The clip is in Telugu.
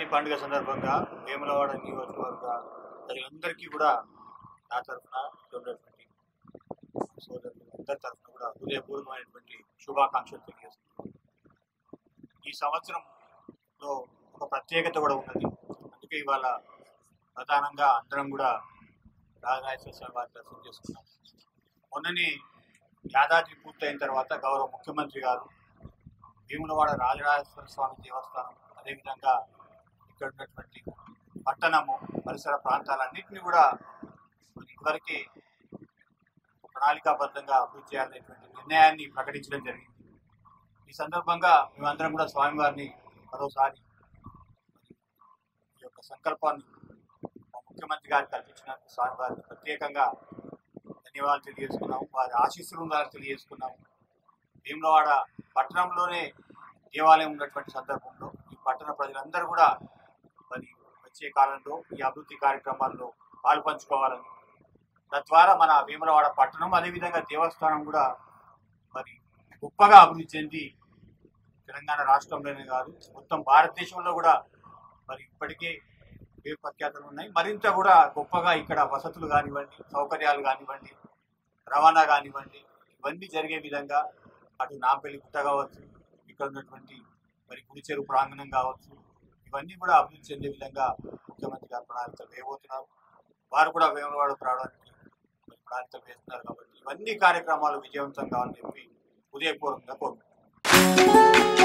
పండుగ సందర్భంగా వేములవాడ నియోజకవర్గ ప్రజలందరికీ కూడా నా తరఫున ఉన్నటువంటి సోదరులు అందరి తరఫున కూడా హృదయపూర్వకమైనటువంటి శుభాకాంక్షలు తెలియజేస్తున్నాను ఈ సంవత్సరంలో ఒక ప్రత్యేకత కూడా ఉన్నది అందుకే ఇవాళ ప్రధానంగా అందరం కూడా రాజరాజేశ్వర స్వామి వారి దర్శనం చేసుకున్నాం మొన్ననే యాదాద్రి పూర్తయిన తర్వాత గౌరవ ముఖ్యమంత్రి గారు భీములవాడ రాజరాజేశ్వర స్వామి దేవస్థానం అదేవిధంగా ఇక్కడ ఉన్నటువంటి పట్టణము పరిసర ప్రాంతాలన్నింటినీ కూడా మరి ఇదివరకే ప్రణాళికాబద్ధంగా అభివృద్ధి చేయాలనేటువంటి నిర్ణయాన్ని ప్రకటించడం జరిగింది ఈ సందర్భంగా మేమందరం కూడా స్వామివారిని మరోసారి మరి ఈ యొక్క సంకల్పాన్ని మా ముఖ్యమంత్రి గారికి కల్పించినందుకు స్వామివారికి ప్రత్యేకంగా ధన్యవాదాలు తెలియజేసుకున్నాము వారి ఆశీస్సులు ఉండాలని తెలియజేసుకున్నాము భీమలవాడ పట్టణంలోనే దేవాలయం ఉన్నటువంటి సందర్భంలో ఈ పట్టణ ప్రజలందరూ కూడా మరి వచ్చే కాలంలో ఈ అభివృద్ధి కార్యక్రమాల్లో పాల్పంచుకోవాలని తద్వారా మన భీమలవాడ పట్టణం అదేవిధంగా దేవస్థానం కూడా మరి గొప్పగా అభివృద్ధి చెంది తెలంగాణ రాష్ట్రంలోనే కాదు మొత్తం భారతదేశంలో కూడా మరి ఇప్పటికే పేరు ప్రఖ్యాతులు ఉన్నాయి మరింత కూడా గొప్పగా ఇక్కడ వసతులు కానివ్వండి సౌకర్యాలు కానివ్వండి రవాణా కానివ్వండి ఇవన్నీ జరిగే విధంగా అటు నాంపల్లి గుట్ట కావచ్చు ఇక్కడ ఉన్నటువంటి మరి గుడి చెరువు ప్రాంగణం కావచ్చు ఇవన్నీ కూడా అభివృద్ధి చెందే విధంగా ముఖ్యమంత్రి గారు ప్రణాళికలు వేయబోతున్నారు వారు కూడా వేమలవాడకు రావడానికి మరి ప్రణాళికలు వేస్తున్నారు కాబట్టి ఇవన్నీ కార్యక్రమాలు విజయవంతం కావాలని చెప్పి హృదయపూర్వకంగా కోరుకుంటున్నాను